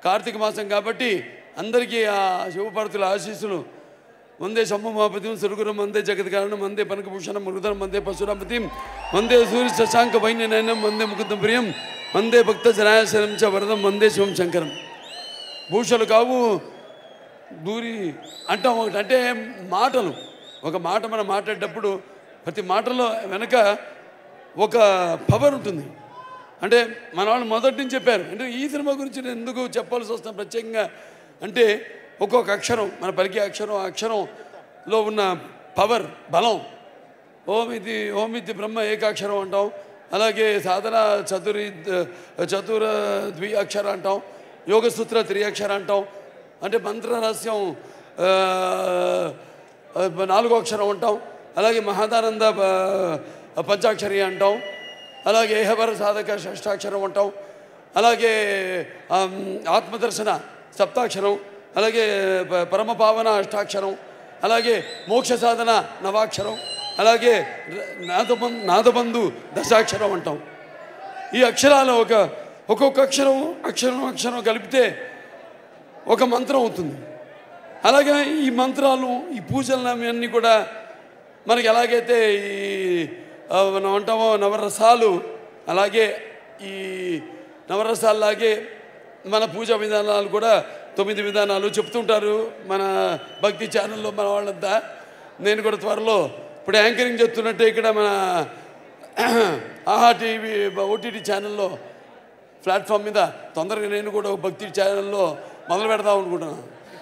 కార్తీక మాసం కాబట్టి అందరికీ ఆ శివపార్వతుల ఆశీస్సులు వందే శంభుమాపతిం సురుగురం వందే జగత్ కారణం వందే పనకభూషణం మృగధరం వందే పశురాపతిం వందే సూర్య శశాంక వైన్యనయనం వందే ముకుందం ప్రియం వందే భక్త జనాశనం చ వరదం వందే శివం శంకరం భూషలు కావు దూరి అంటాం ఒకటి అంటే మాటలు ఒక మాట మనం మాట్లాడేటప్పుడు ప్రతి మాటలో వెనక ఒక పవర్ ఉంటుంది అంటే మన వాళ్ళు మొదటి నుంచి చెప్పారు అంటే ఈ సినిమా గురించి నేను ఎందుకు చెప్పాల్సి వస్తాను ప్రత్యేకంగా అంటే ఒక్కొక్క అక్షరం మన పలికే అక్షరం ఆ అక్షరంలో ఉన్న పవర్ బలం ఓం ఇది ఓం ఇది బ్రహ్మ ఏకాక్షరం అంటాం అలాగే సాధన చతురి చతుర ద్వి అక్షర అంటాం యోగసూత్ర త్రియక్షర అంటాం అంటే మంత్ర రహస్యం ఆ, ఆ, నాలుగో అక్షరం అంటాం అలాగే మహాదానంద ఆ, పంచాక్షరి అంటాం అలాగే ఏహవర సాధక షష్టాక్షరం అంటాం అలాగే ఆమ్, ఆత్మదర్శన సప్తాక్షరం అలాగే ప- పరమ పావన అష్టాక్షరం అలాగే మోక్ష సాధన నవాక్షరం అలాగే ర- నాదబం నాదబంధు దశాక్షరం అంటాం ఈ అక్షరాలు ఒక ఒక్కొక్క అక్షరం అక్షరం అక్షరం కలిపితే ఒక మంత్రం అవుతుంది అలాగే ఈ మంత్రాలు ఈ పూజలు అన్నీ కూడా మనకి ఎలాగైతే ఈ ఆ, మనం అంటామో నవరసాలు అలాగే ఈ నవరసాల్లాగే మన పూజా విధానాలు కూడా తొమ్మిది విధానాలు చెప్తుంటారు మన భక్తి ఛానల్లో మన వాళ్ళంతా నేను కూడా త్వరలో ఇప్పుడు యాంకరింగ్ చెప్తున్నట్టే ఇక్కడ మన ఆహా టీవీ ఓటీటీ ఛానల్లో ప్లాట్ఫామ్ మీద తొందరగా నేను కూడా ఒక భక్తి ఛానల్లో మొదలు పెడదాం అనుకుంటున్నాను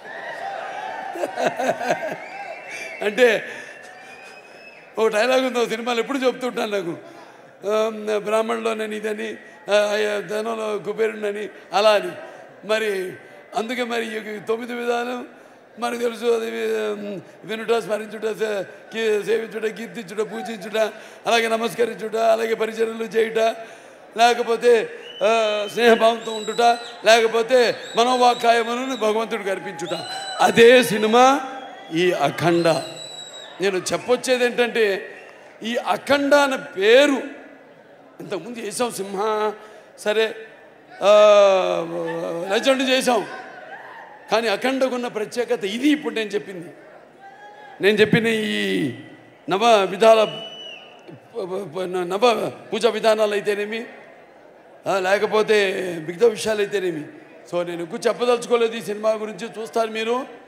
అంటే ఒక డైలాగ్ ఉంది ఒక సినిమాలో ఎప్పుడు చెప్తుంటాను నాకు ఆమ్, బ్రాహ్మణులో నేను ఇదని ఆ, ధనంలో కుబేరుడని అలా అని మరి అందుకే మరి ఈ తొమ్మిది విధానం మనకు తెలుసు అది ఉమ్, వినుట స్మరించుట సే- కీ- సేవించుట కీర్తించుట పూజించుట అలాగే నమస్కరించుట అలాగే పరిచర్యలు చేయుట లేకపోతే ఆ, స్నేహభావంతో ఉంటుట లేకపోతే మనోవాకాయములను భగవంతుడికి అర్పించుట అదే సినిమా ఈ అఖండ నేను చెప్పొచ్చేది ఏంటంటే ఈ అఖండ అనే పేరు ఇంతకుముందు చేసాం సింహ సరే ఆ, లెజెండ్ చేసాం కానీ అఖండకున్న ప్రత్యేకత ఇది ఇప్పుడు నేను చెప్పింది నేను చెప్పిన ఈ నవ విధాల నవ పూజా విధానాలు అయితేనేమి ఆ, లేకపోతే మిగతా విషయాలు అయితేనేమి సో నేను ఎక్కువ చెప్పదలుచుకోలేదు ఈ సినిమా గురించి చూస్తారు మీరు